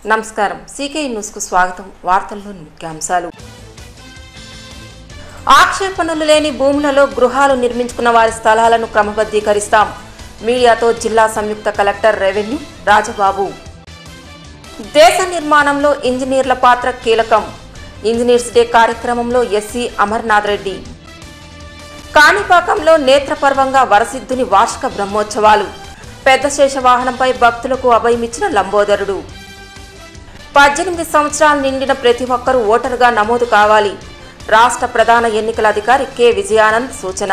నమస్కారం సీకే న్యూస్కు స్వాగతం వార్తల్లోని ముఖ్యాంశాలు ఆక్షేపణలు లేని భూములలో గృహాలు నిర్మించుకున్న వారి స్థలాలను క్రమబద్ధీకరిస్తాం మీడియాతో జిల్లా సంయుక్త కలెక్టర్ రెవెన్యూ రాజబాబు దేశ నిర్మాణంలో ఇంజనీర్ల పాత్ర కీలకం ఇంజనీర్స్ డే కార్యక్రమంలో ఎస్సీ అమర్నాథ్ రెడ్డి కాణిపాకంలో నేత్రపర్వంగా వరసిద్ధుని వార్షిక బ్రహ్మోత్సవాలు పెద్ద శేష వాహనంపై భక్తులకు అభయమిచ్చిన లంబోదరుడు పద్దెనిమిది సంవత్సరాలు నిండిన ప్రతి ఒక్కరూ ఓటరుగా నమోదు కావాలి రాష్ట్ర ప్రధాన ఎన్నికల అధికారి కె విజయానంద్ సూచన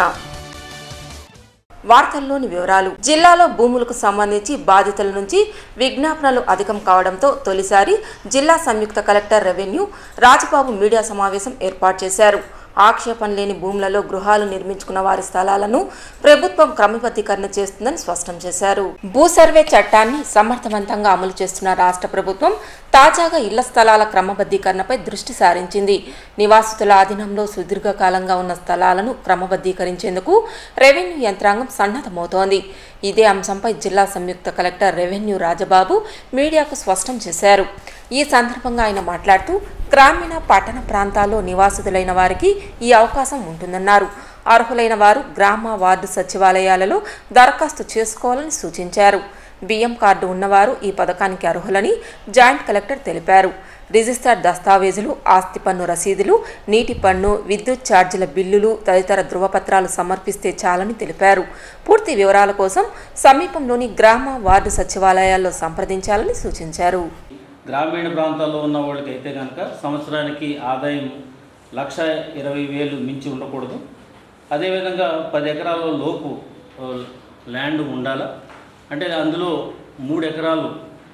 వార్తల్లోని వివరాలు జిల్లాలో భూములకు సంబంధించి బాధితుల నుంచి విజ్ఞాపనలు అధికం కావడంతో తొలిసారి జిల్లా సంయుక్త కలెక్టర్ రెవెన్యూ రాజబాబు మీడియా సమావేశం ఏర్పాటు చేశారు ఆక్షేపణ లేని భూములలో గృహాలు నిర్మించుకున్న వారి స్థలాలను ప్రభుత్వం క్రమబద్ధీకరణ చేస్తుందని స్పష్టం చేశారు భూ సర్వే చట్టాన్ని సమర్థవంతంగా అమలు చేస్తున్న రాష్ట్ర ప్రభుత్వం తాజాగా ఇళ్ల స్థలాల క్రమబద్ధీకరణపై దృష్టి సారించింది నివాసితుల ఆధీనంలో సుదీర్ఘకాలంగా ఉన్న స్థలాలను క్రమబద్ధీకరించేందుకు రెవెన్యూ యంత్రాంగం సన్నద్ధమవుతోంది ఇదే అంశంపై జిల్లా సంయుక్త కలెక్టర్ రెవెన్యూ రాజబాబు మీడియాకు స్పష్టం చేశారు ఈ సందర్భంగా ఆయన మాట్లాడుతూ గ్రామీణ పట్టణ ప్రాంతాల్లో నివాసితులైన వారికి ఈ అవకాశం ఉంటుందన్నారు అర్హులైన వారు గ్రామ వార్డు సచివాలయాలలో దరఖాస్తు చేసుకోవాలని సూచించారు బియ్యం కార్డు ఉన్నవారు ఈ పథకానికి అర్హులని జాయింట్ కలెక్టర్ తెలిపారు రిజిస్టర్ దస్తావేజులు ఆస్తి పన్ను రసీదులు నీటి పన్ను విద్యుత్ ఛార్జీల బిల్లులు తదితర ధృవపత్రాలు సమర్పిస్తే చాలని తెలిపారు పూర్తి వివరాల కోసం సమీపంలోని గ్రామ వార్డు సచివాలయాల్లో సంప్రదించాలని సూచించారు గ్రామీణ ప్రాంతాల్లో ఉన్న వాళ్ళకి అయితే కనుక సంవత్సరానికి ఆదాయం లక్ష ఇరవై వేలు మించి ఉండకూడదు అదేవిధంగా పది ఎకరాల లోపు ఆ, ల్యాండ్ ఉండాలి అంటే అందులో మూడు ఎకరాలు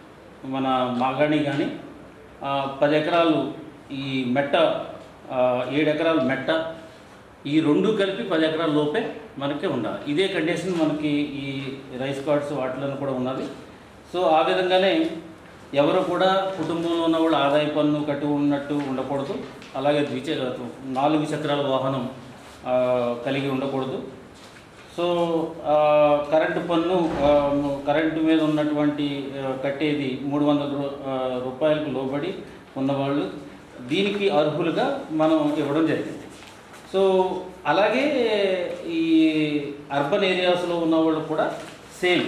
మన మాగాణి కానీ ఆ, పది ఎకరాలు ఈ మెట్ట ఆ, ఏడు ఎకరాలు మెట్ట ఈ రెండు కలిపి పది ఎకరాల లోపే మనకి ఉండాలి ఇదే కండిషన్ మనకి ఈ రైస్ కార్డ్స్ వాటిలో కూడా ఉన్నది సో ఆ విధంగానే ఎవరు కూడా కుటుంబంలో ఉన్న వాళ్ళు ఆదాయ పన్ను కట్టి ఉన్నట్టు ఉండకూడదు అలాగే ద్విచ నాలుగు చక్రాల వాహనం ఆ, కలిగి ఉండకూడదు సో ఆ, కరెంటు పన్ను ఆ, కరెంటు మీద ఉన్నటువంటి ఆ, కట్టేది మూడు వందల రూ- ఆ, రూపాయలకు లోబడి ఉన్నవాళ్ళు దీనికి అర్హులుగా మనం ఇవ్వడం జరిగింది సో అలాగే ఈ అర్బన్ ఏరియాస్లో ఉన్న వాళ్ళు కూడా సేమ్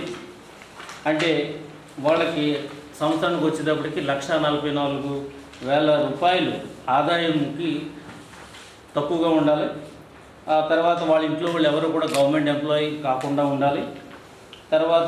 అంటే వాళ్ళకి సంవత్సరానికి వచ్చేటప్పటికి లక్ష నలభై నాలుగు వేల రూపాయలు ఆదాయంకి తక్కువగా ఉండాలి ఆ తర్వాత వాళ్ళ ఇంట్లో వాళ్ళు ఎవరు కూడా గవర్నమెంట్ ఎంప్లాయీ కాకుండా ఉండాలి తర్వాత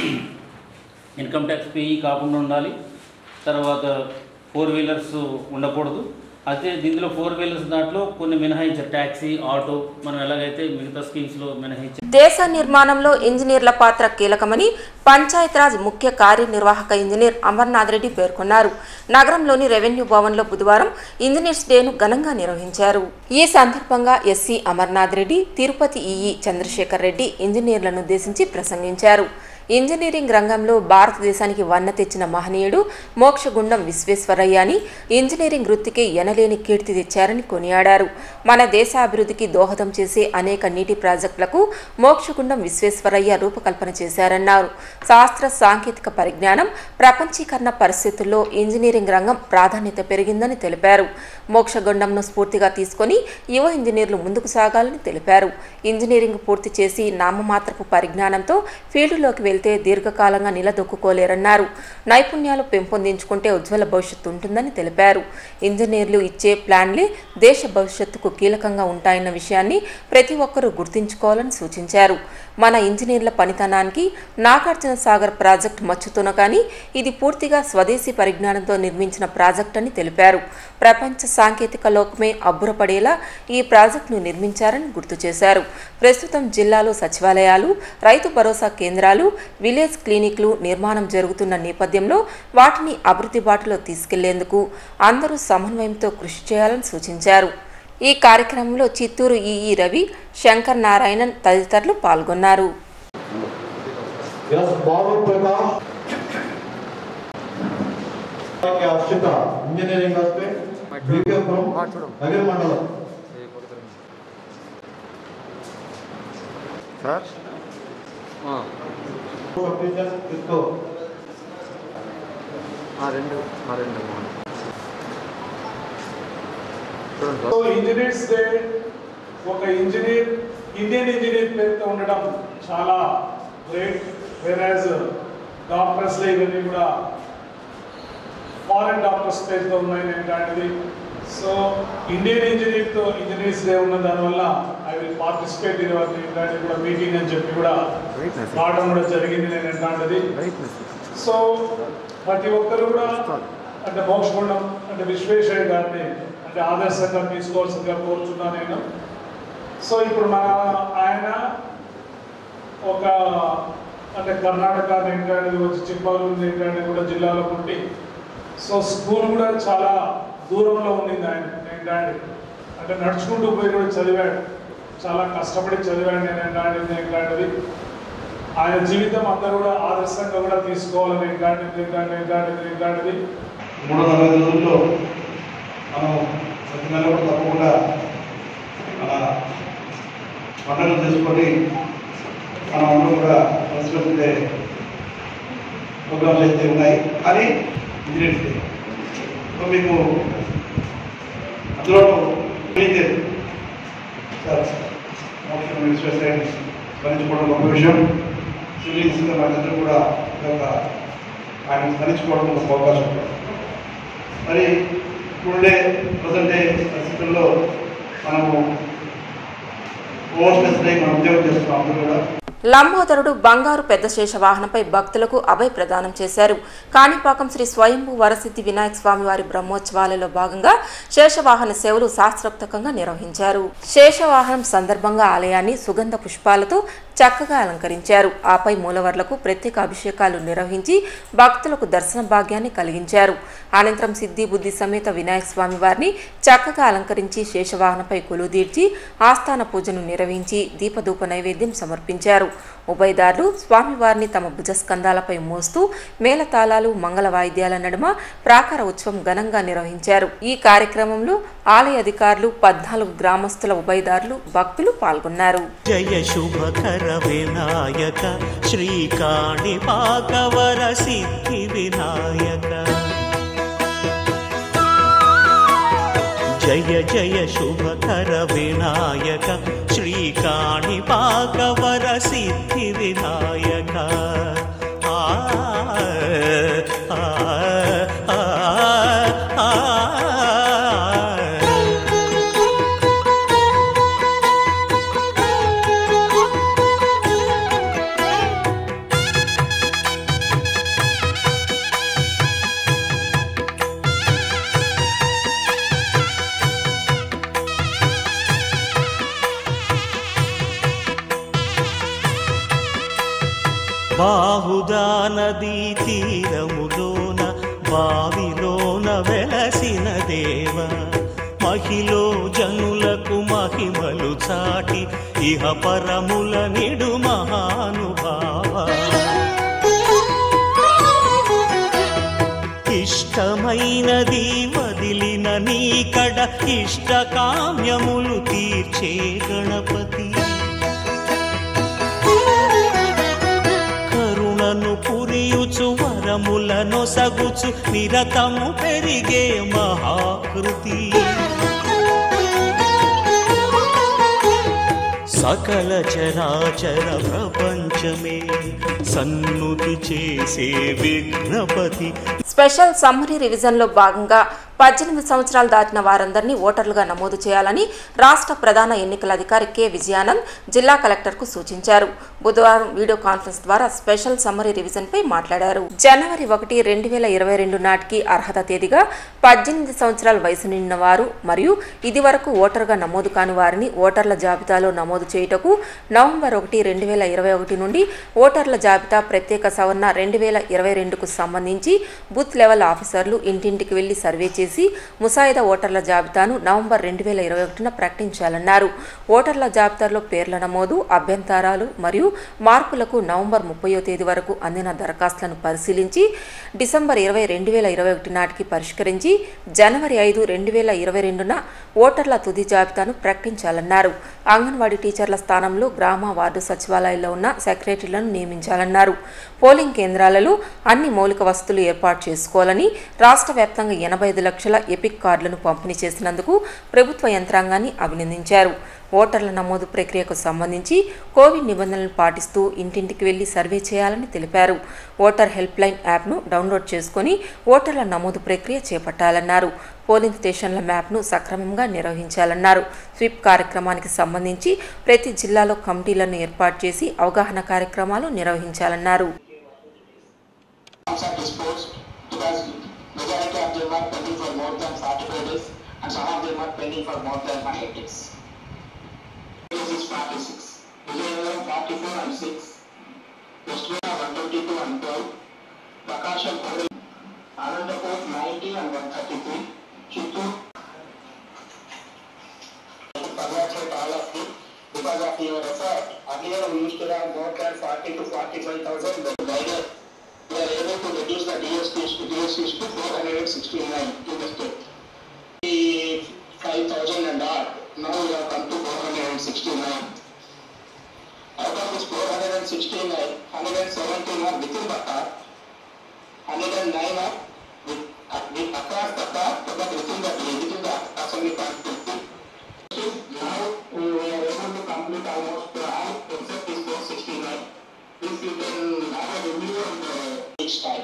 ఇన్కమ్ ట్యాక్స్ పేయి కాకుండా ఉండాలి తర్వాత ఫోర్ వీలర్స్ ఉండకూడదు అయితే దీంట్లో ఫోర్ వీలర్స్ దాంట్లో కొన్ని మినహాయించారు ట్యాక్సీ ఆటో మనం ఎలాగైతే మిగతా స్కీమ్స్లో మినహాయించారు దేశ నిర్మాణంలో ఇంజనీర్ల పాత్ర కీలకమని పంచాయతీరాజ్ ముఖ్య కార్యనిర్వాహక ఇంజనీర్ అమర్నాథ్ రెడ్డి పేర్కొన్నారు నగరంలోని రెవెన్యూ భవన్లో బుధవారం ఇంజనీర్స్ డేను ఘనంగా నిర్వహించారు ఈ సందర్భంగా ఎస్సీ అమర్నాథ్ రెడ్డి తిరుపతి ఈఈ చంద్రశేఖర్ రెడ్డి ఇంజనీర్లను ఉద్దేశించి ప్రసంగించారు ఇంజనీరింగ్ రంగంలో భారతదేశానికి వన్న తెచ్చిన మహనీయుడు మోక్షగుండం విశ్వేశ్వరయ్య అని ఇంజనీరింగ్ వృత్తికి ఎనలేని కీర్తి తెచ్చారని కొనియాడారు మన దేశ అభివృద్ధికి దోహదం చేసే అనేక నీటి ప్రాజెక్టులకు మోక్షగుండం విశ్వేశ్వరయ్య రూపకల్పన చేశారన్నారు శాస్త్ర సాంకేతిక పరిజ్ఞానం ప్రపంచీకరణ పరిస్థితుల్లో ఇంజనీరింగ్ రంగం ప్రాధాన్యత పెరిగిందని తెలిపారు మోక్షగుండంను స్ఫూర్తిగా తీసుకొని యువ ఇంజనీర్లు ముందుకు సాగాలని తెలిపారు ఇంజనీరింగ్ పూర్తి చేసి నామమాత్రపు పరిజ్ఞానంతో ఫీల్డ్లోకి వెళ్తే దీర్ఘకాలంగా నిలదొక్కుకోలేరన్నారు నైపుణ్యాలు పెంపొందించుకుంటే ఉజ్వల భవిష్యత్తు ఉంటుందని తెలిపారు ఇంజనీర్లు ఇచ్చే ప్లాన్లే దేశ భవిష్యత్తుకు కీలకంగా ఉంటాయన్న విషయాన్ని ప్రతి ఒక్కరూ గుర్తుంచుకోవాలని సూచించారు మన ఇంజనీర్ల పనితనానికి నాగార్జున సాగర్ ప్రాజెక్టు మచ్చుతున్న కానీ ఇది పూర్తిగా స్వదేశీ పరిజ్ఞానంతో నిర్మించిన ప్రాజెక్ట్ అని తెలిపారు ప్రపంచ సాంకేతిక లోకమే అబ్బురపడేలా ఈ ప్రాజెక్టును నిర్మించారని గుర్తు చేశారు ప్రస్తుతం జిల్లాలో సచివాలయాలు రైతు భరోసా కేంద్రాలు విలేజ్ క్లినిక్లు నిర్మాణం జరుగుతున్న నేపథ్యంలో వాటిని అభివృద్ధి బాటలో తీసుకెళ్లేందుకు అందరూ సమన్వయంతో కృషి చేయాలని సూచించారు ఈ కార్యక్రమంలో చిత్తూరు ఈఈ రవి శంకర్ నారాయణన్ తదితరులు పాల్గొన్నారు S Babu Prakash Arshitha engineering hospital BKPuram నగర మండలం సార్ టీచర్స్ తీసుకో ఆ రెండు ఆ రెండు మూడు చూడండి సో ఇంజనీర్స్ డే ఒక ఇంజనీర్ ఇండియన్ ఇంజనీర్ పేరుతో ఉండడం చాలా గ్రేట్ వేరాజ్ డాక్టర్స్లో ఇవన్నీ కూడా ఫారెన్ డాక్టర్స్ పేరుతో ఉన్నాయి నేను ఇలాంటివి సో ఇండియన్ ఇంజనీర్తో ఇంజనీర్స్ డే ఉన్న దానివల్ల ఐ విల్ పార్టిసిపేట్ ఇవన్నీ ఇలాంటివి కూడా మీటింగ్ అని చెప్పి కూడా వెయిట్నెస్ రావడం కూడా జరిగింది నేను ఇలాంటిది వెయిట్నెస్ సో ప్రతి ఒక్కరు కూడా అంటే మోక్షగుండం అంటే విశ్వేశ్వరయ్య గారిని అంటే ఆదర్శంగా తీసుకోవాల్సిందిగా కోరుచున్నాను నేను సో ఇప్పుడు మన ఆయన ఒక అంటే కర్ణాటక ఏంటంటే వచ్చి చిక్మగళూరు ఏంటంటే కూడా జిల్లాలో ఉండి సో స్కూల్ కూడా చాలా దూరంలో ఉండింది ఆయన ఏంటంటే అంటే నడుచుకుంటూ పోయి కూడా చదివాడు చాలా కష్టపడి చదివాడు నేను ఏంటంటే ఏంటంటే ఆయన జీవితం అందరూ కూడా ఆదర్శంగా కూడా తీసుకోవాలని ఇట్లాంటిది ఇట్లాంటిది ఇట్లాంటిది ఇట్లాంటిది మూడు వందల అరవై రోజుల్లో మనం ప్రతి నెల కూడా తప్పకుండా మన పండుగలు చేసుకొని మనం అందరం కూడా కలిసిపెట్టే ప్రోగ్రామ్స్ అయితే ఉన్నాయి కానీ ఇంజనీర్స్ డే సో మీకు అందులో అయితే సార్ మోక్షం విశ్వేశ్వరయ్య స్మరించుకోవడం గొప్ప విషయం సివిలియన్స్ మనందరూ కూడా ఈ యొక్క ఆయన స్మరించుకోవడం ఒక అవకాశం మరి ఇప్పుడుండే ప్రజెంట్ డే పరిస్థితుల్లో మనము ఓవర్స్టెస్ డే మనం ఉద్యోగం చేస్తున్నాం అందరూ కూడా లంబోదరుడు బంగారు పెద్ద శేష వాహనంపై భక్తులకు అభయ ప్రదానం చేశారు కాణిపాకం శ్రీ స్వయంభూ వరసిద్ధి వినాయక స్వామి వారి బ్రహ్మోత్సవాలలో భాగంగా శేషవాహన సేవలు శాస్త్రోక్తకంగా నిర్వహించారు శేషవాహనం సందర్భంగా ఆలయాన్ని సుగంధ పుష్పాలతో చక్కగా అలంకరించారు ఆపై మూలవర్లకు ప్రత్యేక అభిషేకాలు నిర్వహించి భక్తులకు దర్శన భాగ్యాన్ని కలిగించారు అనంతరం సిద్ధి బుద్ధి సమేత వినాయక స్వామి వారిని చక్కగా అలంకరించి శేషవాహనపై కొలుదీర్చి ఆస్థాన పూజను నిర్వహించి దీపధూప నైవేద్యం సమర్పించారు ఉభయదారులు స్వామివారిని తమ భుజస్కంధాలపై మోస్తూ మేళతాళాలు మంగళ వాయిద్యాల నడుమ ప్రాకార ఉత్సవం ఘనంగా నిర్వహించారు ఈ కార్యక్రమంలో ఆలయ అధికారులు పద్నాలుగు గ్రామస్తుల ఉభయదారులు భక్తులు పాల్గొన్నారు జయ శుభకర వినాయక శ్రీకాణిపాకవర సిద్ధి వినాయక జయ జయ శుభకర వినాయక శ్రీకాణిపాకవర సిద్ధి వినాయక ఆ ఆ ఆ ఆ బాహుదా నదీ తీరములోన బావిలోన వెలసిన దేవ మహిలో జనులకు మహిమలు చాటి ఇహ పరముల నిడు మహానుభావ ఇష్టమైనది వదిలిన నీకడ ఇష్ట కామ్యములు తీర్చే గణపతి కరుణను పురియుచు వరములను సగుచు నిరతము పెరిగే మహాకృతి సకల చరాచర ప్రపంచమే సన్నుతి చేసే విఘ్నపతి స్పెషల్ సమ్మరీ రివిజన్లో భాగంగా పద్దెనిమిది సంవత్సరాలు దాటిన వారందరినీ ఓటర్లుగా నమోదు చేయాలని రాష్ట్ర ప్రధాన ఎన్నికల అధికారి కె విజయానంద్ జిల్లా కలెక్టర్కు సూచించారు బుధవారం వీడియో కాన్ఫరెన్స్ ద్వారా స్పెషల్ సమ్మరీ రివిజన్పై మాట్లాడారు జనవరి ఒకటి రెండు వేల ఇరవై రెండు నాటికి అర్హత తేదీగా పద్దెనిమిది సంవత్సరాల వయసు నిండిన వారు మరియు ఇది వరకు ఓటరుగా నమోదు కాని వారిని ఓటర్ల జాబితాలో నమోదు చేయుటకు నవంబర్ ఒకటి రెండు వేల ఇరవై ఒకటి నుండి ఓటర్ల జాబితా ప్రత్యేక సవరణ రెండు వేల ఇరవై రెండుకు సంబంధించి బూత్ లెవెల్ ఆఫీసర్లు ఇంటింటికి వెళ్లి సర్వే చేసి చేసి ముసాయిదా ఓటర్ల జాబితాను నవంబర్ రెండు వేల ఇరవై ఒకటిన ప్రకటించాలన్నారు ఓటర్ల జాబితాలో పేర్ల నమోదు అభ్యంతరాలు మరియు మార్పులకు నవంబర్ ముప్పయో తేదీ వరకు అందిన దరఖాస్తులను పరిశీలించి డిసెంబర్ ఇరవై రెండు వేల ఇరవై ఒకటి నాటికి పరిష్కరించి జనవరి ఐదు రెండు వేల ఇరవై రెండున ఓటర్ల తుది జాబితాను ప్రకటించాలన్నారు అంగన్వాడీ టీచర్ల స్థానంలో గ్రామ వార్డు సచివాలయాల్లో ఉన్న సెక్రటరీలను నియమించాలన్నారు పోలింగ్ కేంద్రాలలో అన్ని మౌలిక వసతులు ఏర్పాటు చేసుకోవాలని రాష్ట్ర వ్యాప్తంగా ఎనభై ఐదు లక్షల ఎపిక్ కార్డులను పంపిణీ చేసినందుకు ప్రభుత్వ యంత్రాంగాన్ని అభినందించారు ఓటర్ల నమోదు ప్రక్రియకు సంబంధించి కోవిడ్ నిబంధనలు పాటిస్తూ ఇంటింటికి వెళ్లి సర్వే చేయాలని తెలిపారు ఓటర్ హెల్ప్ లైన్ యాప్ను డౌన్లోడ్ చేసుకుని ఓటర్ల నమోదు ప్రక్రియ చేపట్టాలన్నారు పోలింగ్ స్టేషన్ల మ్యాప్ను సక్రమంగా నిర్వహించాలన్నారు స్వీప్ కార్యక్రమానికి సంబంధించి ప్రతి జిల్లాలో కమిటీలను ఏర్పాటు చేసి అవగాహన కార్యక్రమాలు నిర్వహించాలన్నారు Forms are disposed because majority of them are pending for more than 45 days and some of them are pending for more than 100 days. This is 46. Vijayanagaram 44 and 6. West Bengal 122 and 12. Prakasham 3. Anandapur 90 and 133. Chittoor. Congratulate all of you because of your effort. Earlier we used to have more than 40 to 45,000 but guided we are able to reduce the DSTs to DSTs to 469 in the state. The 5,000 and odd, now we have come to 469. Out of this 469, 117 are within the car, 109 are with, uh, with across the car, but within the, within the assembly constituency. Now we are able to complete almost all except this 469. If you can have a review on the each time.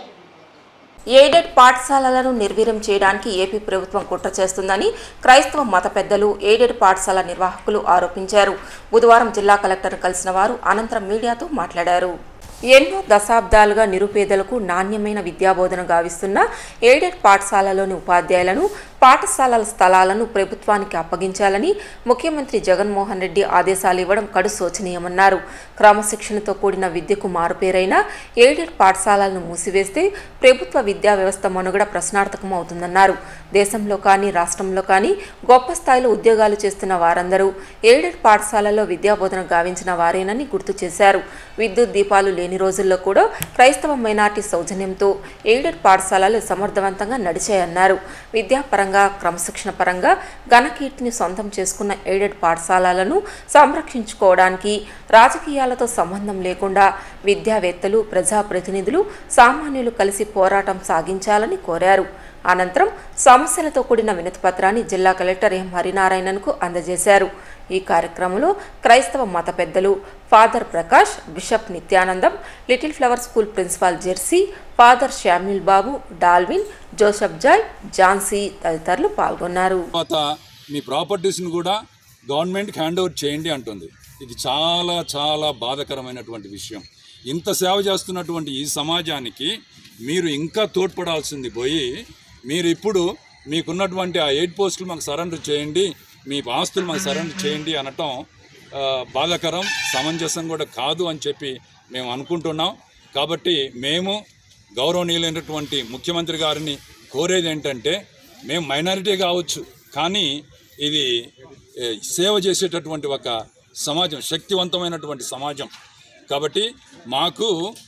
Aided పాఠశాలలను నిర్వీర్యం చేయడానికి AP ప్రభుత్వం కుట్ర చేస్తుందని క్రైస్తవ మత పెద్దలు aided పాఠశాల నిర్వాహకులు ఆరోపించారు బుధవారం జిల్లా కలెక్టర్ కలిసిన వారు అనంతరం మీడియాతో మాట్లాడారు ఎన్నో దశాబ్దాలుగా నిరుపేదలకు నాణ్యమైన విద్యాబోధన గావిస్తున్న ఎయిడెడ్ పాఠశాలలోని ఉపాధ్యాయులను పాఠశాలల స్థలాలను ప్రభుత్వానికి అప్పగించాలని ముఖ్యమంత్రి జగన్మోహన్ రెడ్డి ఆదేశాలు ఇవ్వడం కడు శోచనీయమన్నారు క్రమశిక్షణతో కూడిన విద్యకు మారుపేరైన ఎయిడెడ్ పాఠశాలలను మూసివేస్తే ప్రభుత్వ విద్యా వ్యవస్థ మనుగడ ప్రశ్నార్థకం అవుతుందన్నారు దేశంలో కానీ రాష్ట్రంలో కానీ గొప్ప స్థాయిలో ఉద్యోగాలు చేస్తున్న వారందరూ ఎయిడెడ్ పాఠశాలలో విద్యాబోధన గావించిన వారేనని గుర్తు చేశారు విద్యుత్ దీపాలు లేని రోజుల్లో కూడా క్రైస్తవ మైనార్టీ సౌజన్యంతో ఎయిడెడ్ పాఠశాలలు సమర్థవంతంగా నడిచాయన్నారు విద్యాపరంగా క్రమశిక్షణ పరంగా ఘనకీర్తిని సొంతం చేసుకున్న ఎయిడెడ్ పాఠశాలలను సంరక్షించుకోవడానికి రాజకీయాలతో సంబంధం లేకుండా విద్యావేత్తలు ప్రజాప్రతినిధులు సామాన్యులు కలిసి పోరాటం సాగించాలని కోరారు అనంతరం సమస్యలతో కూడిన వినతిపత్రాన్ని జిల్లా కలెక్టర్ ఎం హరినారాయణన్కు అందజేశారు ఈ కార్యక్రమంలో క్రైస్తవ మత పెద్దలు father Prakash bishop Nityanandam little flower school principal Jersey father Samuel Babu Dalvin Joseph Joy Jhansi తదితరులు పాల్గొన్నారు తర్వాత మీ ప్రాపర్టీస్ని కూడా గవర్నమెంట్కి హ్యాండ్ ఓవర్ చేయండి అంటుంది ఇది చాలా చాలా బాధకరమైనటువంటి విషయం ఇంత సేవ చేస్తున్నటువంటి ఈ సమాజానికి మీరు ఇంకా తోడ్పడాల్సింది పోయి మీరు ఇప్పుడు మీకున్నటువంటి ఆ ఎయిట్ పోస్టులు మాకు సరెండర్ చేయండి మీ ఆస్తులు మాకు సరెండర్ చేయండి అనటం ఆ, బాధాకరం సమంజసం కూడా కాదు అని చెప్పి మేము అనుకుంటున్నాం కాబట్టి మేము గౌరవనీయులైనటువంటి ముఖ్యమంత్రి గారిని కోరేది ఏంటంటే మేము మైనారిటీ కావచ్చు కానీ ఇది ఏ, సేవ చేసేటటువంటి ఒక సమాజం శక్తివంతమైనటువంటి సమాజం కాబట్టి మాకు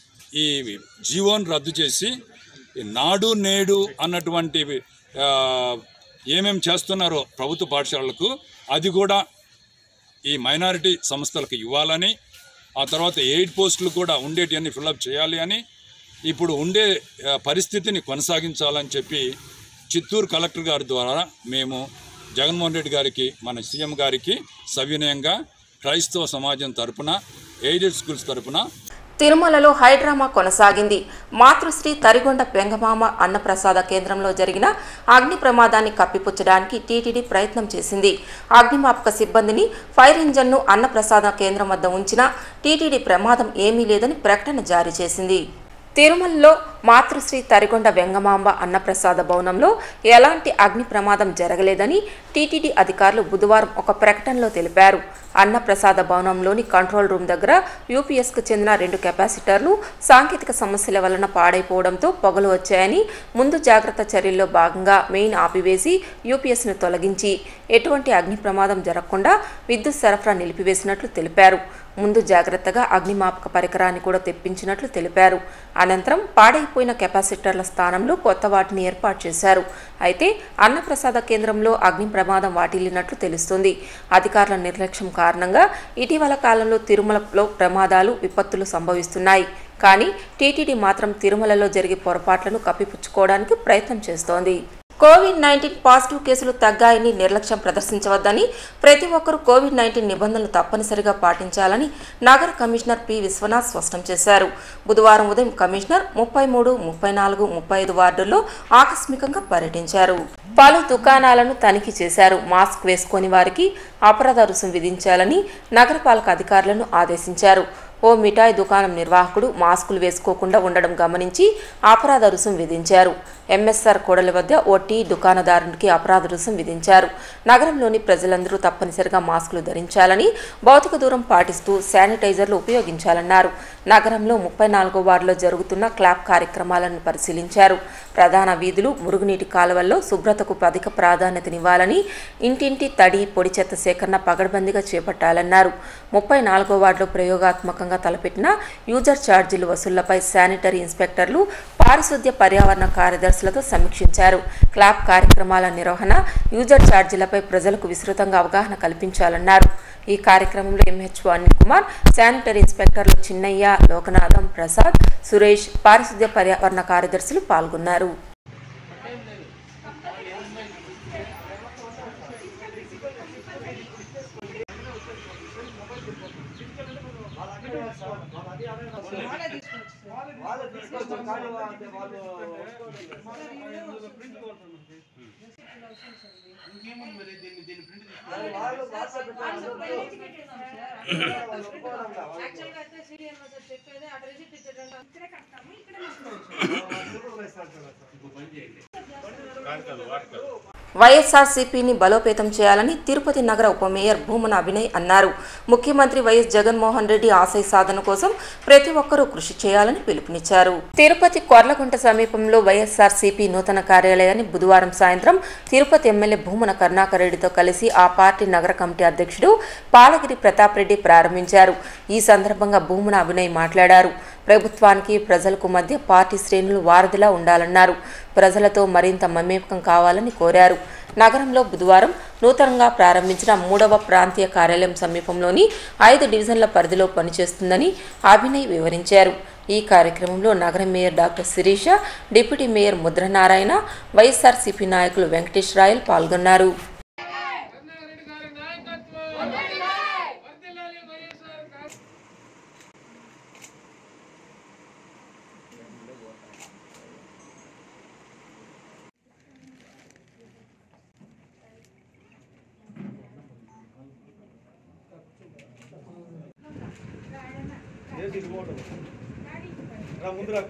ఈ జీవోని రద్దు చేసి ఈ నాడు నేడు అన్నటువంటి ఆ, ఏమేం చేస్తున్నారో ప్రభుత్వ పాఠశాలలకు అది కూడా ఈ మైనారిటీ సంస్థలకు ఇవ్వాలని ఆ తర్వాత ఎయిడ్ పోస్టులు కూడా ఉండేటివన్నీ ఫిల్అప్ చేయాలి అని ఇప్పుడు ఉండే ఆ, పరిస్థితిని కొనసాగించాలని చెప్పి చిత్తూరు కలెక్టర్ గారి ద్వారా మేము జగన్మోహన్ రెడ్డి గారికి మన సీఎం గారికి సవినయంగా క్రైస్తవ సమాజం తరపున ఎయిడెడ్ స్కూల్స్ తరపున తిరుమలలో హైడ్రామా కొనసాగింది మాతృశ్రీ తరిగొండ పెంగమామ అన్నప్రసాద కేంద్రంలో జరిగిన అగ్ని ప్రమాదాన్ని కప్పిపుచ్చడానికి టీటీడీ ప్రయత్నం చేసింది అగ్నిమాపక సిబ్బందిని ఫైర్ ఇంజన్ను అన్నప్రసాద కేంద్రం వద్ద ఉంచినా టీటీడీ ప్రమాదం ఏమీ లేదని ప్రకటన జారీ చేసింది తిరుమలలో మాతృశ్రీ తరిగొండ వెంగమాంబ అన్నప్రసాద భవనంలో ఎలాంటి అగ్ని ప్రమాదం జరగలేదని టీటీడీ అధికారులు బుధవారం ఒక ప్రకటనలో తెలిపారు అన్నప్రసాద భవనంలోని కంట్రోల్ రూమ్ దగ్గర యూపీఎస్కు చెందిన రెండు కెపాసిటర్లు సాంకేతిక సమస్యల వలన పాడైపోవడంతో పొగలు వచ్చాయని ముందు జాగ్రత్త చర్యల్లో భాగంగా మెయిన్ ఆపివేసి యూపీఎస్ను తొలగించి ఎటువంటి అగ్ని ప్రమాదం జరగకుండా విద్యుత్ సరఫరా నిలిపివేసినట్లు తెలిపారు ముందు జాగ్రత్తగా అగ్నిమాపక పరికరాన్ని కూడా తెప్పించినట్లు తెలిపారు అనంతరం పాడైపోయిన కెపాసిటర్ల స్థానంలో కొత్త వాటిని ఏర్పాటు చేశారు అయితే అన్నప్రసాద కేంద్రంలో అగ్ని ప్రమాదం వాటిల్లినట్లు తెలుస్తుంది అధికారుల నిర్లక్ష్యం కారణంగా ఇటీవల కాలంలో తిరుమలలో ప్రమాదాలు విపత్తులు సంభవిస్తున్నాయి కానీ టీటీడీ మాత్రం తిరుమలలో జరిగే పొరపాట్లను కప్పిపుచ్చుకోవడానికి ప్రయత్నం చేస్తోంది కోవిడ్ నైన్టీన్ పాజిటివ్ కేసులు తగ్గాయని నిర్లక్ష్యం ప్రదర్శించవద్దని ప్రతి ఒక్కరూ కోవిడ్ నైన్టీన్ నిబంధనలు తప్పనిసరిగా పాటించాలని నగర కమిషనర్ పి విశ్వనాథ్ స్పష్టం చేశారు బుధవారం ఉదయం కమిషనర్ ముప్పై మూడు ముప్పై నాలుగు ముప్పై ఐదు వార్డుల్లో ఆకస్మికంగా పర్యటించారు పలు దుకాణాలను తనిఖీ చేశారు మాస్క్ వేసుకొని వారికి అపరాధ రుసుం విధించాలని నగరపాలక అధికారులను ఆదేశించారు ఓ మిఠాయి దుకాణం నిర్వాహకుడు మాస్కులు వేసుకోకుండా ఉండడం గమనించి అపరాధ రుసుం విధించారు ఎంఎస్ఆర్ కూడలి వద్ద ఓ టీ దుకాణదారునికి అపరాధ రుసుం విధించారు నగరంలోని ప్రజలందరూ తప్పనిసరిగా మాస్కులు ధరించాలని భౌతిక దూరం పాటిస్తూ శానిటైజర్లు ఉపయోగించాలన్నారు నగరంలో ముప్పై నాలుగో వార్డులో జరుగుతున్న క్లాప్ కార్యక్రమాలను పరిశీలించారు ప్రధాన వీధులు మురుగునీటి కాలువల్లో శుభ్రతకు అధిక ప్రాధాన్యతనివ్వాలని ఇంటింటి తడి పొడి చెత్త సేకరణ పగడ్బందీగా చేపట్టాలన్నారు ముప్పై నాలుగో వార్డులో ప్రయోగాత్మకంగా తలపెట్టిన యూజర్ ఛార్జీలు వసూళ్లపై శానిటరీ ఇన్స్పెక్టర్లు పారిశుద్ధ్య పర్యావరణ కార్యదర్శులతో సమీక్షించారు క్లాప్ కార్యక్రమాల నిర్వహణ యూజర్ ఛార్జీలపై ప్రజలకు విస్తృతంగా అవగాహన కల్పించాలన్నారు ఈ కార్యక్రమంలో ఎంహెచ్ఓ అనిల్ కుమార్ శానిటరీ ఇన్స్పెక్టర్లు చిన్నయ్య లోకనాథం ప్రసాద్ సురేష్ పారిశుద్ధ్య పర్యావరణ కార్యదర్శులు పాల్గొన్నారు వైఎస్ఆర్సీపీని బలోపేతం చేయాలని తిరుపతి నగర ఉప మేయర్ భూమన అభినయ్ అన్నారు ముఖ్యమంత్రి వైఎస్ జగన్మోహన్ రెడ్డి ఆశయ సాధన కోసం ప్రతి ఒక్కరూ కృషి చేయాలని పిలుపునిచ్చారు తిరుపతి కొర్లగుంట సమీపంలో వైఎస్ఆర్సీపీ నూతన కార్యాలయాన్ని బుధవారం సాయంత్రం తిరుపతి ఎమ్మెల్యే భూమన కరుణాకర్ రెడ్డితో కలిసి ఆ పార్టీ నగర కమిటీ అధ్యక్షుడు పాలగిరి ప్రతాప్ రెడ్డి ప్రారంభించారు ఈ సందర్భంగా భూమన అభినయ్ మాట్లాడారు ప్రభుత్వానికి ప్రజలకు మధ్య పార్టీ శ్రేణులు వారధిలా ఉండాలన్నారు ప్రజలతో మరింత మమేకం కావాలని కోరారు నగరంలో బుధవారం నూతనంగా ప్రారంభించిన మూడవ ప్రాంతీయ కార్యాలయం సమీపంలోని ఐదు డివిజన్ల పరిధిలో పనిచేస్తుందని అభినయ్ వివరించారు ఈ కార్యక్రమంలో నగర mayor doctor Sirisha deputy mayor Mudranarayana YSRCP నాయకులు వెంకటేష్ రాయల్ పాల్గొన్నారు ముందు రాక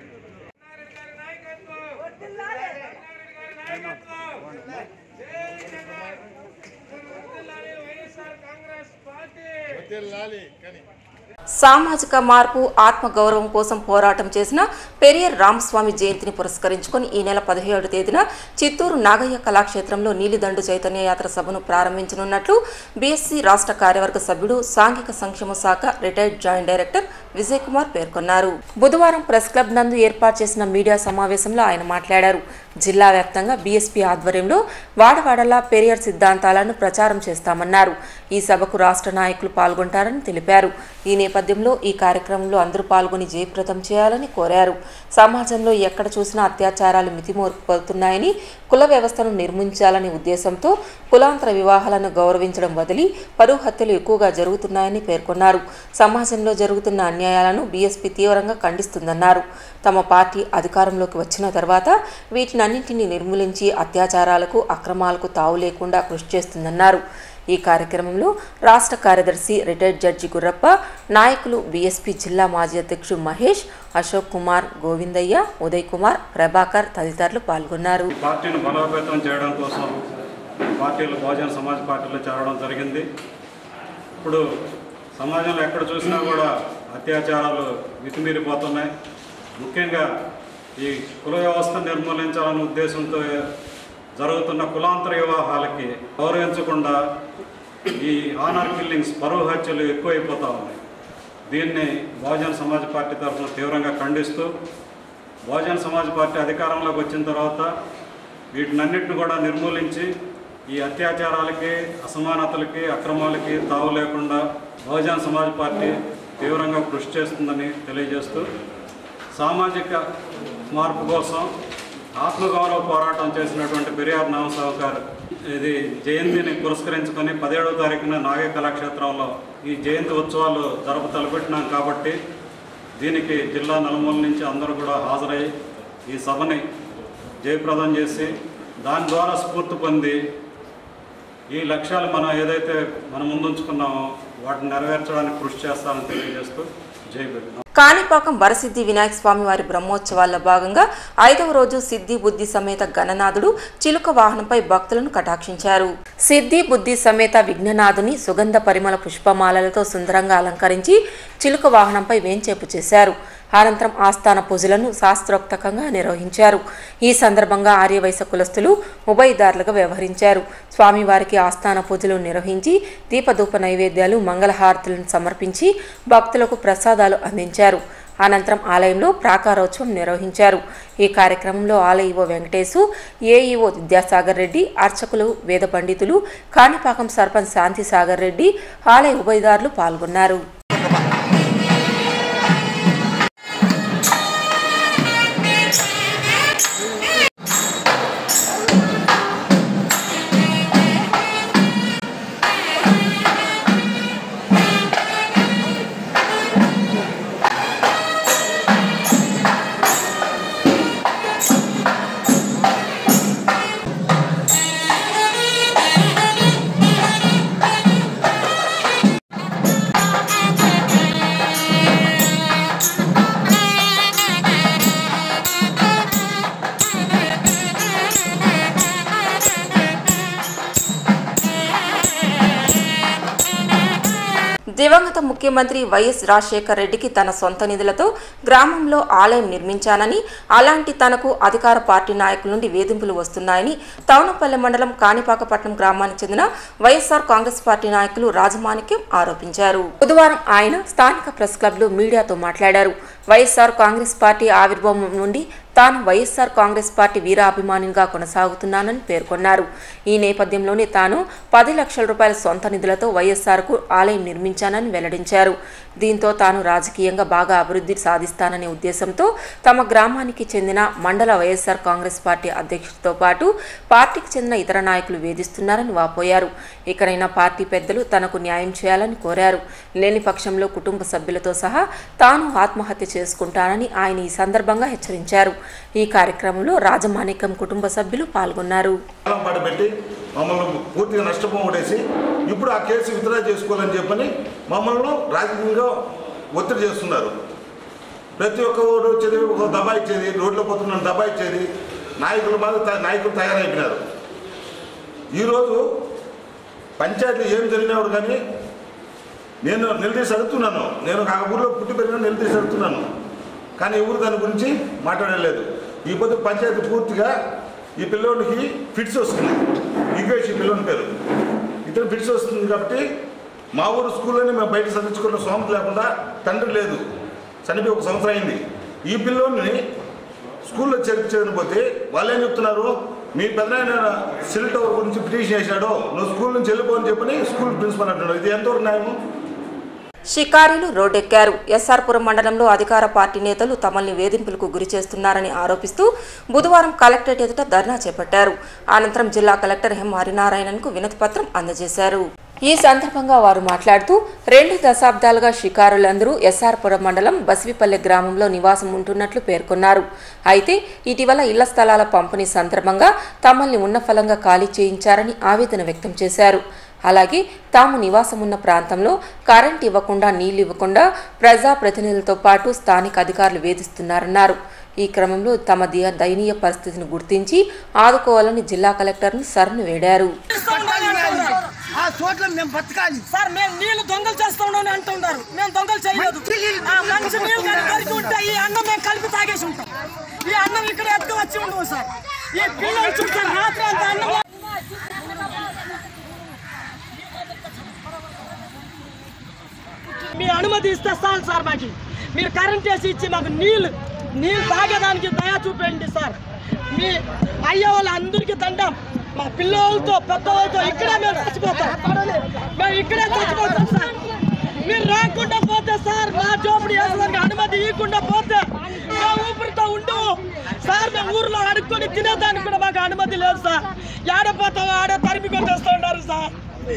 సామాజిక మార్పు ఆత్మగౌరవం కోసం పోరాటం చేసిన పెరియర్ రామస్వామి జయంతిని పురస్కరించుకొని ఈ నెల పదిహేడు తేదీన చిత్తూరు నాగయ్య కళాక్షేత్రంలో నీలిదండు చైతన్య యాత్ర సభను ప్రారంభించనున్నట్లు బీఎస్సీ రాష్ట్ర కార్యవర్గ సభ్యుడు సాంఘిక సంక్షేమ శాఖ retired joint director Vijay Kumar పేర్కొన్నారు బుధవారం ప్రెస్ క్లబ్ నందు ఏర్పాటు చేసిన మీడియా సమావేశంలో ఆయన మాట్లాడారు జిల్లా వ్యాప్తంగా బీఎస్పీ ఆధ్వర్యంలో వాడవాడలా పెరియర్ సిద్ధాంతాలను ప్రచారం చేస్తామన్నారు ఈ సభకు రాష్ట్ర నాయకులు పాల్గొంటారని తెలిపారు ఈ నేపథ్యంలో ఈ కార్యక్రమంలో అందరూ పాల్గొని జయప్రదం చేయాలని కోరారు సమాజంలో ఎక్కడ చూసినా అత్యాచారాలు మితిమోర్పుతున్నాయని కుల వ్యవస్థను నిర్మించాలనే ఉద్దేశంతో కులాంతర వివాహాలను గౌరవించడం వదిలి పరువు హత్యలు ఎక్కువగా జరుగుతున్నాయని పేర్కొన్నారు సమాజంలో జరుగుతున్న అన్యాయాలను బీఎస్పీ తీవ్రంగా ఖండిస్తుందన్నారు తమ పార్టీ అధికారంలోకి వచ్చిన తర్వాత వీటినన్నింటినీ నిర్మూలించి అత్యాచారాలకు అక్రమాలకు తావు లేకుండా కృషి చేస్తుందన్నారు ఈ కార్యక్రమంలో రాష్ట్ర కార్యదర్శి రిటైర్డ్ జడ్జి గుర్రప్ప నాయకులు బీఎస్పీ జిల్లా మాజీ అధ్యక్షుడు మహేష్ అశోక్ కుమార్ గోవిందయ్య ఉదయ్ కుమార్ ప్రభాకర్ తదితరులు పాల్గొన్నారు ఈ పార్టీని బలోపేతం చేయడం కోసం పార్టీలు బహుజన సమాజ్ పార్టీలో చేరడం జరిగింది ఇప్పుడు సమాజంలో ఎక్కడ చూసినా కూడా అత్యాచారాలు మితిమీరిపోతున్నాయి ముఖ్యంగా ఈ కుల వ్యవస్థ నిర్మూలించాలనే ఉద్దేశంతో జరుగుతున్న కులాంతర వివాహాలకి గౌరవించకుండా ఈ ఆనర్ కిల్లింగ్స్ పరువు హత్యలు ఎక్కువైపోతూ ఉన్నాయి దీన్ని బహుజన సమాజ్ పార్టీ తరఫున తీవ్రంగా ఖండిస్తూ బహుజన సమాజ్ పార్టీ అధికారంలోకి వచ్చిన తర్వాత వీటినన్నిటిని కూడా నిర్మూలించి ఈ అత్యాచారాలకి అసమానతలకి అక్రమాలకి తావు లేకుండా బహుజన సమాజ్ పార్టీ తీవ్రంగా కృషి చేస్తుందని తెలియజేస్తూ సామాజిక మార్పు కోసం ఆత్మగౌరవ పోరాటం చేసినటువంటి పెరియార్ నామసావు గారు ఇది జయంతిని పురస్కరించుకొని పదిహేడవ తారీఖున నాగ కళాక్షేత్రంలో ఈ జయంతి ఉత్సవాలు జరప తలపెట్టినాం కాబట్టి దీనికి జిల్లా నలుమూల నుంచి అందరూ కూడా హాజరై ఈ సభని జయప్రదం చేసి దాని ద్వారా స్ఫూర్తి పొంది ఈ లక్ష్యాలు మనం ఏదైతే మనం ముందుంచుకున్నామో వాటిని నెరవేర్చడానికి కృషి చేస్తామని తెలియజేస్తూ జై భీమ్ కాణిపాకం వరసిద్ధి వినాయక స్వామి వారి బ్రహ్మోత్సవాల్లో భాగంగా ఐదవ రోజు సిద్ధి బుద్ధి సమేత గణనాథుడు చిలుక వాహనంపై భక్తులను కటాక్షించారు సిద్ధి బుద్ధి సమేత విఘ్ననాథుని సుగంధ పరిమళ పుష్పమాలలతో సుందరంగా అలంకరించి చిలుక వాహనంపై వేంచేపు చేశారు అనంతరం ఆస్థాన పూజలను శాస్త్రోక్తకంగా నిర్వహించారు ఈ సందర్భంగా ఆర్యవైశ్య కులస్తులు ఉభయదారులుగా వ్యవహరించారు స్వామివారికి ఆస్థాన పూజలు నిర్వహించి దీపధూప నైవేద్యాలు మంగళహారతులను సమర్పించి భక్తులకు ప్రసాదాలు అందించారు అనంతరం ఆలయంలో ప్రాకారోత్సవం నిర్వహించారు ఈ కార్యక్రమంలో ఆలయ వెంకటేశు ఏఈఓ విద్యాసాగర్ రెడ్డి అర్చకులు వేద పండితులు కాణిపాకం సర్పంచ్ శాంతి సాగర్ రెడ్డి ఆలయ ఉభయదారులు పాల్గొన్నారు దివంగత ముఖ్యమంత్రి వైఎస్ రాజశేఖర్ రెడ్డికి తన సొంత నిధులతో గ్రామంలో ఆలయం నిర్మించానని అలాంటి తనకు అధికార పార్టీ నాయకుల నుండి వేధింపులు వస్తున్నాయని తౌనపల్లె మండలం కాణిపాకపట్నం గ్రామానికి చెందిన వైఎస్ఆర్ కాంగ్రెస్ పార్టీ నాయకులు రాజమాణిక్యం ఆరోపించారు బుధవారం ఆయన స్థానిక ప్రెస్ క్లబ్లో మీడియాతో మాట్లాడారు వైఎస్ఆర్ కాంగ్రెస్ పార్టీ ఆవిర్భావం నుండి తాను వైఎస్ఆర్ కాంగ్రెస్ పార్టీ వీరాభిమానిగా కొనసాగుతున్నానని పేర్కొన్నారు ఈ నేపథ్యంలోనే తాను పది లక్షల రూపాయల సొంత నిధులతో వైఎస్ఆర్కు ఆలయం నిర్మించానని వెల్లడించారు దీంతో తాను రాజకీయంగా బాగా అభివృద్ధి సాధిస్తాననే ఉద్దేశంతో తమ గ్రామానికి చెందిన మండల వైఎస్ఆర్ కాంగ్రెస్ పార్టీ అధ్యక్షుడితో పాటు పార్టీకి చెందిన ఇతర నాయకులు వేధిస్తున్నారని వాపోయారు ఇకనైనా పార్టీ పెద్దలు తనకు న్యాయం చేయాలని కోరారు లేని పక్షంలో కుటుంబ సభ్యులతో సహా తాను ఆత్మహత్య చేసుకుంటానని ఆయన ఈ సందర్భంగా హెచ్చరించారు ఈ కార్యక్రమంలో రాజమాణిక్యం కుటుంబ సభ్యులు పాల్గొన్నారు కాలం పాటు పెట్టి మమ్మల్ని పూర్తిగా నష్టపోగొట్టేసి ఇప్పుడు ఆ కేసు విత్డ్రా చేసుకోవాలని చెప్పని మమ్మల్ని రాజకీయంగా ఒత్తిడి చేస్తున్నారు ప్రతి ఒక్కరు వచ్చేది ఒక దబా ఇచ్చేది రోడ్లో పోతున్నాను దబా ఇచ్చేది నాయకులు బాగా త- నాయకులు తయారైపోయినారు ఈరోజు పంచాయతీ ఏం జరిగినవాడు కానీ నేను నిలదీసి అడుగుతున్నాను నేను ఆ ఊళ్ళో పుట్టి పెరిగిన నిలదీసి అడుగుతున్నాను కానీ ఎవరు దాని గురించి మాట్లాడలేదు ఈ పొద్దు పంచాయతీ పూర్తిగా ఈ పిల్లోడికి ఫిట్స్ వస్తుంది యుగేష్ ఈ పిల్లోని పేరు ఇతను ఫిట్స్ వస్తుంది కాబట్టి మా ఊరు స్కూల్లోనే మేము బయట చదివించుకున్న సోమత లేకుండా తండ్రి లేదు చనిపోయి ఒక సంవత్సరం అయింది ఈ పిల్లోని స్కూల్లో చేర్చకపోతే వాళ్ళు ఏం చెప్తున్నారు మీ పెద్దనాయన సెల్ టవర్ గురించి పిటిషన్ చేశాడు నువ్వు స్కూల్ నుంచి వెళ్ళిపో అని చెప్పని స్కూల్ ప్రిన్సిపల్ అంటున్నాడు ఇది ఎంతవరకు న్యాయము షికారీలు రోడ్డెక్కారు ఎస్ఆర్పురం మండలంలో అధికార పార్టీ నేతలు తమల్ని వేధింపులకు గురి చేస్తున్నారని ఆరోపిస్తూ బుధవారం కలెక్టరేట్ ఎదుట ధర్నా చేపట్టారు అనంతరం జిల్లా కలెక్టర్ ఎం హరినారాయణన్కు వినతిపత్రం అందజేశారు ఈ సందర్భంగా వారు మాట్లాడుతూ రెండు దశాబ్దాలుగా షికారులందరూ ఎస్ఆర్పురం మండలం బసివిపల్లె గ్రామంలో నివాసం ఉంటున్నట్లు పేర్కొన్నారు అయితే ఇటీవల ఇళ్ల స్థలాల పంపిణీ సందర్భంగా తమల్ని ఉన్న ఫలంగా ఖాళీ చేయించారని ఆవేదన వ్యక్తం చేశారు అలాగే తాము నివాసమున్న ప్రాంతంలో కరెంట్ ఇవ్వకుండా నీళ్లు ఇవ్వకుండా ప్రజాప్రతినిధులతో పాటు స్థానిక అధికారులు వేధిస్తున్నారన్నారు ఈ క్రమంలో తమ దియ దయనీయ పరిస్థితిని గుర్తించి ఆదుకోవాలని జిల్లా కలెక్టర్ను శరణు వేడారు ఆ చోట్ల మేము బతకాలి సార్ మేము నీళ్లు దొంగలు చేస్తా ఉన్నాం అంటున్నారు మేము దొంగలు చేయలేదు ఆ మంచి నీళ్ళు కానీ దొరికి ఉంటే ఈ అన్నం మేము కలిపి తాగేసి ఉంటాం ఈ అన్నం ఇక్కడ ఎత్తుకు వచ్చి ఉండవు సార్ ఈ పిల్లలు చూస్తారు రాత్రి అంత అన్నం మీ అనుమతి ఇస్తే చాలు సార్ మాకు మీరు కరెంట్ వేసి ఇచ్చి మాకు నీళ్ళు నీళ్ళు తాగేదానికి దయా చూపండి సార్ మీ అయ్యే వాళ్ళందరికీ దండం మా పిల్లలతో పెద్దవాళ్ళతో ఇక్కడే మేము చచ్చిపోతాం మేము ఇక్కడే చచ్చిపోతాం సార్ మీరు రాకుండా పోతే సార్ మా జోపిడి వేసడానికి అనుమతి ఇవ్వకుండా పోతే మా ఊపిరితో ఉండు సార్ మేము ఊర్లో అడుక్కొని తినేదానికి కూడా మాకు అనుమతి లేదు సార్ ఆడ పోతావో ఆడ తరిమి కొట్టేస్తూ ఉన్నారు సార్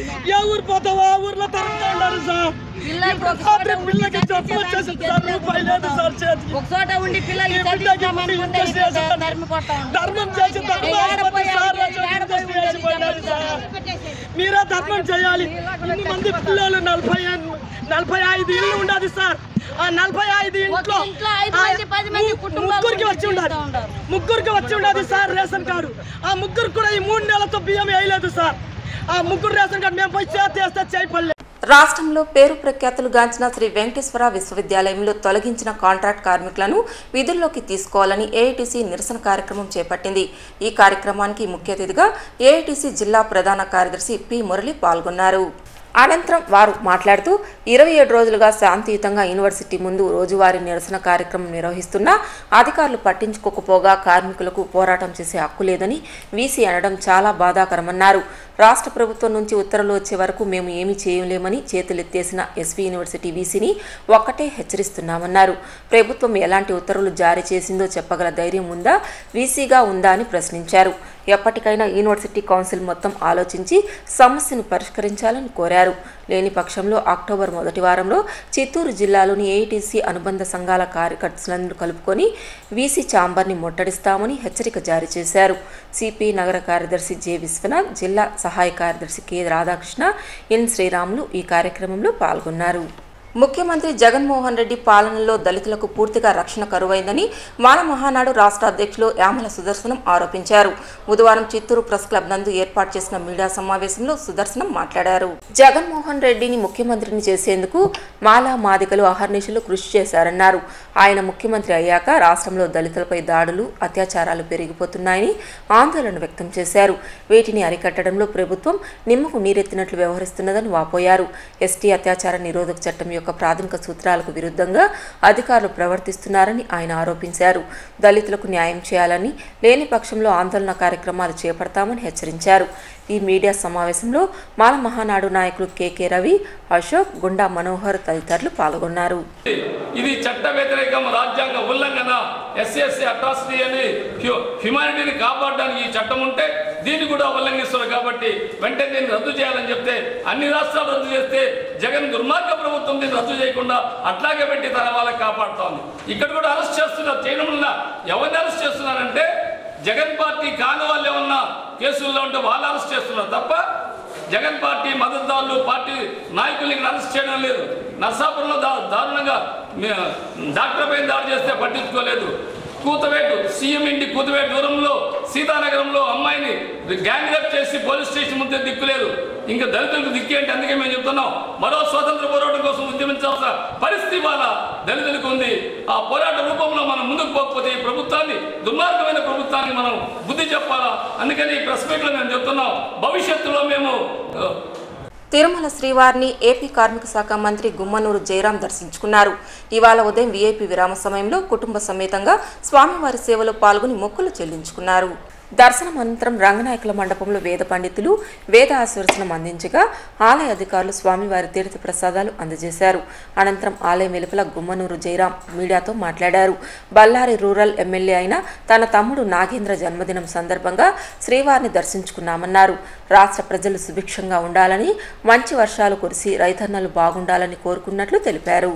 ఏ ఊరు పోతావో ఆ ఊర్లో తరుముతూ ఉన్నారు సార్ ఇప్పుడు రాత్రి పిల్లకి జబ్బు వచ్చేసింది సార్ రూపాయి లేదు సార్ చేతికి ఒక చోట ఉండి పిల్లలు ఈ బిడ్డకి ఇప్పుడు ఇంజక్షన్ చేసి ధర్మం చేసి ధర్మాధిపతి సార్ వచ్చి ఇంజక్షన్ చేసి పోయినారు సార్ మీరే ధర్మం చేయాలి ఇన్ని మంది పిల్లలు నలభై ఎన్- నలభై ఐదు ఇల్లు ఉండదు సార్ ఆ నలభై ఐదు ఇంట్లో ఇంట్లో ఐదు మంది, ఆ పది మంది ము- కుటుంబాలు ముగ్గురికి వచ్చి ఉండాలి ముగ్గురికి వచ్చి ఉండదు సార్ రేషన్ కార్డు ఆ ముగ్గురు కూడా ఈ మూడు నెలలతో బియ్యం వేయలేదు సార్ ఆ ముగ్గురు రేషన్ కార్డు మేము పోయి చేతి వేస్తే చేయపడలేదు రాష్ట్రంలో పేరు ప్రఖ్యాతులు గాంచిన శ్రీ వెంకటేశ్వర విశ్వవిద్యాలయంలో తొలగించిన కాంట్రాక్ట్ కార్మికులను విధుల్లోకి తీసుకోవాలని ఏఐటీసీ నిరసన కార్యక్రమం చేపట్టింది ఈ కార్యక్రమానికి ముఖ్య అతిథిగా ఏఐటీసీ జిల్లా ప్రధాన కార్యదర్శి పి మురళి పాల్గొన్నారు అనంతరం వారు మాట్లాడుతూ ఇరవై ఏడు రోజులుగా శాంతియుతంగా యూనివర్సిటీ ముందు రోజువారీ నిరసన కార్యక్రమం నిర్వహిస్తున్నా అధికారులు పట్టించుకోకపోగా కార్మికులకు పోరాటం చేసే హక్కు లేదని వీసీ అనడం చాలా బాధాకరమన్నారు రాష్ట్ర ప్రభుత్వం నుంచి ఉత్తర్వులు వచ్చే వరకు మేము ఏమీ చేయలేమని చేతులెత్తేసిన ఎస్వీ యూనివర్సిటీ వీసీని ఒక్కటే హెచ్చరిస్తున్నామన్నారు ప్రభుత్వం ఎలాంటి ఉత్తర్వులు జారీ చేసిందో చెప్పగల ధైర్యం ఉందా వీసీగా ఉందా అని ప్రశ్నించారు ఎప్పటికైనా యూనివర్సిటీ కౌన్సిల్ మొత్తం ఆలోచించి సమస్యను పరిష్కరించాలని కోరారు లేని పక్షంలో అక్టోబర్ మొదటి వారంలో చిత్తూరు జిల్లాలోని ఏఐటీసీ అనుబంధ సంఘాల కార్యకర్తలను కలుపుకొని వీసీ ఛాంబర్ని ముట్టడిస్తామని హెచ్చరిక జారీ చేశారు సిపి నగర కార్యదర్శి జె విశ్వనాథ్ జిల్లా సహాయ కార్యదర్శి కె రాధాకృష్ణ ఎన్ శ్రీరాములు ఈ కార్యక్రమంలో పాల్గొన్నారు ముఖ్యమంత్రి జగన్మోహన్ రెడ్డి పాలనలో దళితులకు పూర్తిగా రక్షణ కరువైందని మాల మహానాడు రాష్ట్ర అధ్యక్షులు యామల సుదర్శనం ఆరోపించారు బుధవారం చిత్తూరు ప్రెస్ క్లబ్ నందు ఏర్పాటు చేసిన మీడియా సమావేశంలో సుదర్శనం మాట్లాడారు జగన్మోహన్ రెడ్డిని ముఖ్యమంత్రిని చేసేందుకు మాలా మాదికలు అహర్నిశలు కృషి చేశారన్నారు ఆయన ముఖ్యమంత్రి అయ్యాక రాష్ట్రంలో దళితులపై దాడులు అత్యాచారాలు పెరిగిపోతున్నాయని ఆందోళన వ్యక్తం చేశారు వీటిని అరికట్టడంలో ప్రభుత్వం నిమ్మకు నీరెత్తినట్లు వ్యవహరిస్తున్నదని వాపోయారు ఎస్టీ అత్యాచార నిరోధక చట్టం యొక్క ప్రాథమిక సూత్రాలకు విరుద్ధంగా అధికారులు ప్రవర్తిస్తున్నారని ఆయన ఆరోపించారు దళితులకు న్యాయం చేయాలని లేని పక్షంలో ఆందోళన కార్యక్రమాలు చేపడతామని హెచ్చరించారు ఈ మీడియా సమావేశంలో మాల మహానాడు నాయకులు కెకే రవి అశోక్ గుండా మనోహర్ తదితరులు పాల్గొన్నారు ఇది చట్ట వ్యతిరేకం రాజ్యాంగ ఉల్లంఘన ఎస్ఎస్సి అట్రాసిటీ అని హ్యూ- హ్యుమానిటీని కాపాడడానికి ఈ చట్టం ఉంటే దీన్ని కూడా ఉల్లంఘిస్తున్నారు కాబట్టి వెంటనే దీన్ని రద్దు చేయాలని చెప్తే అన్ని రాష్ట్రాలు రద్దు చేస్తే జగన్ దుర్మార్గ ప్రభుత్వం దీన్ని రద్దు చేయకుండా అట్లాగే పెట్టి తన వాళ్ళకి కాపాడుతోంది ఇక్కడ కూడా అరెస్ట్ చేస్తున్నారు చేయడం వల్ల ఎవరిని అరెస్ట్ చేస్తున్నారంటే జగన్ పార్టీ కాని వాళ్ళు ఏమన్నా కేసుల్లో ఉంటే వాళ్ళు అరెస్ట్ చేస్తున్నారు తప్ప జగన్ పార్టీ మద్దతుదారులు పార్టీ నాయకుల్ని ఇక్కడ అరెస్ట్ చేయడం లేదు నర్సాపురంలో దా దారుణంగా మే- డాక్టర్ పైన దాడి చేస్తే పట్టించుకోలేదు కూతవేటు సీఎం ఇంటి కూతవేటు దూరంలో సీతానగరంలో అమ్మాయిని గ్యాంగ్ రేప్ చేసి పోలీస్ స్టేషన్ ముందే దిక్కులేదు ఇంకా దళితులకు దిక్కు ఏంటి అందుకే మేము చెప్తున్నాం మరో స్వాతంత్ర పోరాటం కోసం ఉద్యమించాల్సిన పరిస్థితి ఇవాళ దళితులకు ఉంది ఆ పోరాట రూపంలో మనం ముందుకు పోకపోతే ఈ ప్రభుత్వాన్ని దుర్మార్గమైన ప్రభుత్వాన్ని మనం బుద్ధి చెప్పాలా అందుకని ఈ ప్రెస్ మీట్లో మేము చెప్తున్నాం భవిష్యత్తులో మేము ఆ, తిరుమల శ్రీవారిని ఏపీ కార్మిక శాఖ మంత్రి గుమ్మనూరు జయరాం దర్శించుకున్నారు ఇవాళ ఉదయం వీఐపీ విరామ సమయంలో కుటుంబ సమేతంగా స్వామివారి సేవలో పాల్గొని మొక్కులు చెల్లించుకున్నారు దర్శనం అనంతరం రంగనాయకుల మండపంలో వేద పండితులు వేద ఆశీర్వచనం అందించగా ఆలయ అధికారులు స్వామివారి తీర్థ ప్రసాదాలు అందజేశారు అనంతరం ఆలయం వెలుపల గుమ్మనూరు జయరాం మీడియాతో మాట్లాడారు బళ్ళారి రూరల్ ఎమ్మెల్యే అయిన తన తమ్ముడు నాగేంద్ర జన్మదినం సందర్భంగా శ్రీవారిని దర్శించుకున్నామన్నారు రాష్ట్ర ప్రజలు సుభిక్షంగా ఉండాలని మంచి వర్షాలు కురిసి రైతన్నలు బాగుండాలని కోరుకున్నట్లు తెలిపారు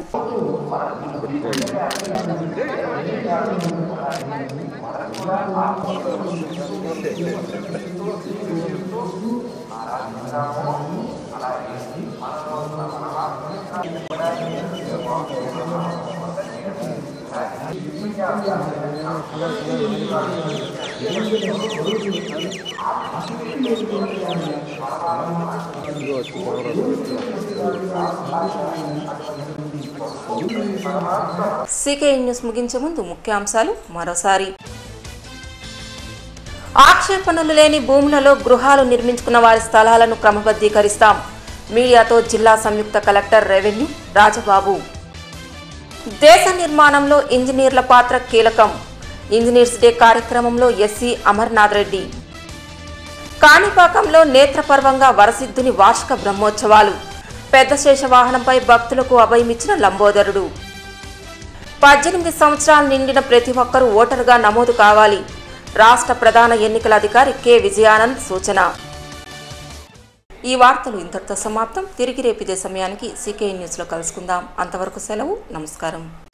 Thank you. సీకే న్యూస్ ముగించే ముందు ముఖ్యాంశాలు మరోసారి ఆక్షేపణలు లేని భూములలో గృహాలు నిర్మించుకున్న వారి స్థలాలను క్రమబద్ధీకరిస్తాం మీడియాతో జిల్లా సంయుక్త కలెక్టర్ రెవెన్యూ రాజబాబు దేశ నిర్మాణంలో ఇంజనీర్ల పాత్ర కీలకం ఇంజనీర్స్ డే కార్యక్రమంలో ఎస్సీ అమర్నాథ్ రెడ్డి కాణిపాకంలో నేత్రపర్వంగా వరసిద్ధుని వార్షిక బ్రహ్మోత్సవాలు పెద్ద శేష వాహనంపై భక్తులకు అభయమిచ్చిన లంబోదరుడు పద్దెనిమిది సంవత్సరాలు నిండిన ప్రతి ఒక్కరూ ఓటరుగా నమోదు కావాలి రాష్ట్ర ప్రధాన ఎన్నికల అధికారి కె విజయానంద్ సూచన ఈ వార్తలు ఇంతటితో సమాప్తం తిరిగి రేపు ఇదే సమయానికి సీకే న్యూస్లో కలుసుకుందాం అంతవరకు సెలవు నమస్కారం